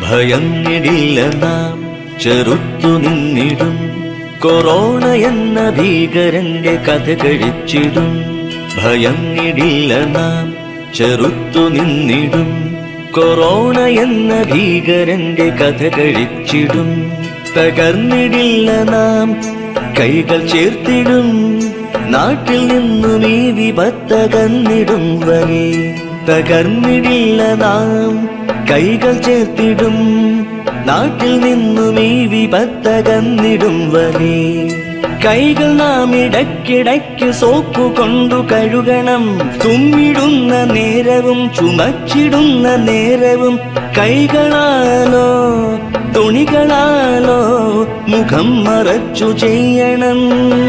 ഭയന്നിടില്ല നാം ചെറുത്തു നിന്നിടും കൊറോണ എന്ന ഭീകരന്റെ കഥ കഴിച്ചിടും ഭയന്നിടില്ല നാം ചെറുത്തു നിന്നിടും കൊറോണ എന്ന ഭീകരന്റെ കഥ കഴിച്ചിടും തകർന്നിടില്ല നാം കൈകൾ ചേർത്തിടും നാട്ടിൽ നിന്നും ഈ വിപത്തകന്നിടും വരെ തകർന്നിടില്ല നാം കൈകൾ ചേർത്തിടും നാട്ടിൽ നിന്നും ഈ വിപത്തകന്നിടും വരെ കൈകൾ നാം ഇടയ്ക്കിടയ്ക്ക് സോപ്പു കൊണ്ടു കഴുകണം തുമ്മിടുന്ന നേരവും ചുമച്ചിടുന്ന നേരവും കൈകളാലോ തുണികളാലോ മുഖം മറച്ചു ചെയ്യണം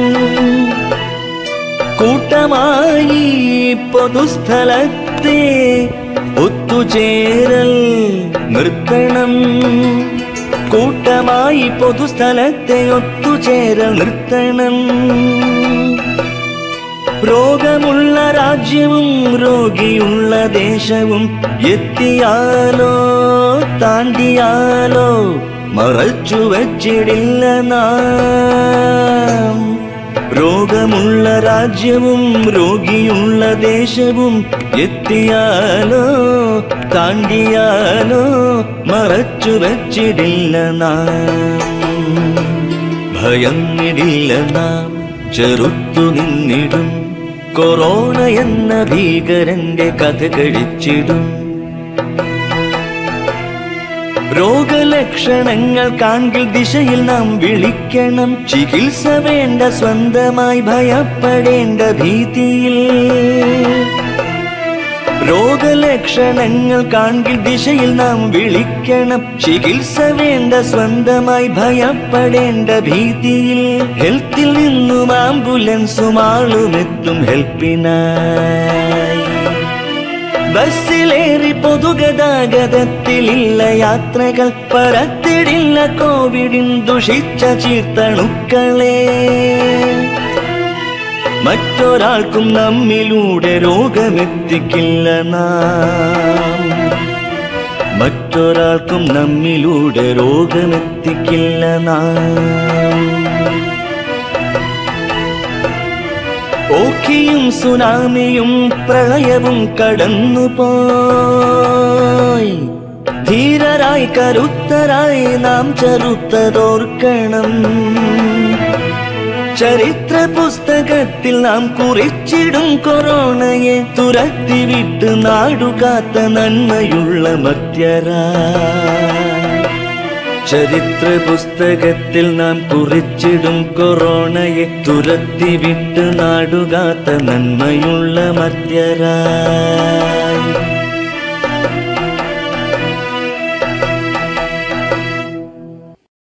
കൂട്ടമായി പൊതുസ്ഥലത്തെ ഒത്തുചേരൽ നിർത്തണം കൂട്ടമായി പൊതുസ്ഥലത്തെ ഒത്തുചേരൽ നിർത്തണം രോഗമുള്ള രാജ്യവും രോഗിയുള്ള ദേശവും എത്തിയാലോ താണ്ടിയാലോ മറച്ചു വച്ചിടില്ല നാം രോഗമുള്ള രാജ്യവും രോഗിയുള്ള ദേശവും എത്തിയാലോ താണ്ടിയാലോ മറച്ചു വച്ചിടില്ല നാം ഭയന്നിടില്ല നാം ചെറുത്തു നിന്നിടും കൊറോണ എന്ന ഭീകരന്റെ കഥ കഴിച്ചിടും രോഗലക്ഷണങ്ങൾ കാൺകിൽ ദിശയിൽ നാം വിളിക്കണം ചികിത്സ വേണ്ട സ്വന്തമായി ഭയപ്പെടേണ്ട ഭീതിയിൽ രോഗലക്ഷണങ്ങൾ കാൺകിൽ ദിശയിൽ നാം വിളിക്കണം ചികിത്സ വേണ്ട സ്വന്തമായി ഭയപ്പെടേണ്ട ഭീതിയിൽ ഹെൽത്തിൽ നിന്നും ആംബുലൻസും ആളുമെത്തും ഹെൽപ്പിനായി ബസ്സിലേറി പൊതുഗതാഗതത്തിലില്ല യാത്രകൾ പരത്തിടില്ല കോവിഡിൻ ദുഷിച്ച ചീർത്തണുക്കളെ മറ്റൊരാൾക്കും നമ്മിലൂടെ രോഗമെത്തിക്കില്ല നാം മറ്റൊരാൾക്കും നമ്മിലൂടെ രോഗമെത്തിക്കില്ല നാം ഓഖിയും സുനാമിയും പ്രളയവും കടന്നുപോയി ധീരരായി കരുത്തരായി നാം ചെറുത്തതോർക്കണം ചരിത്ര പുസ്തകത്തിൽ നാം കുറിച്ചിടും കൊറോണയെ തുരത്തി വിട്ട് നാടുകാത്ത നന്മയുള്ള മധ്യരാ ചരിത്ര പുസ്തകത്തിൽ നാം കുറിച്ചിടും കൊറോണയെ തുരത്തി വിട്ട് നാടുകാത്ത നന്മയുള്ള മധ്യരായി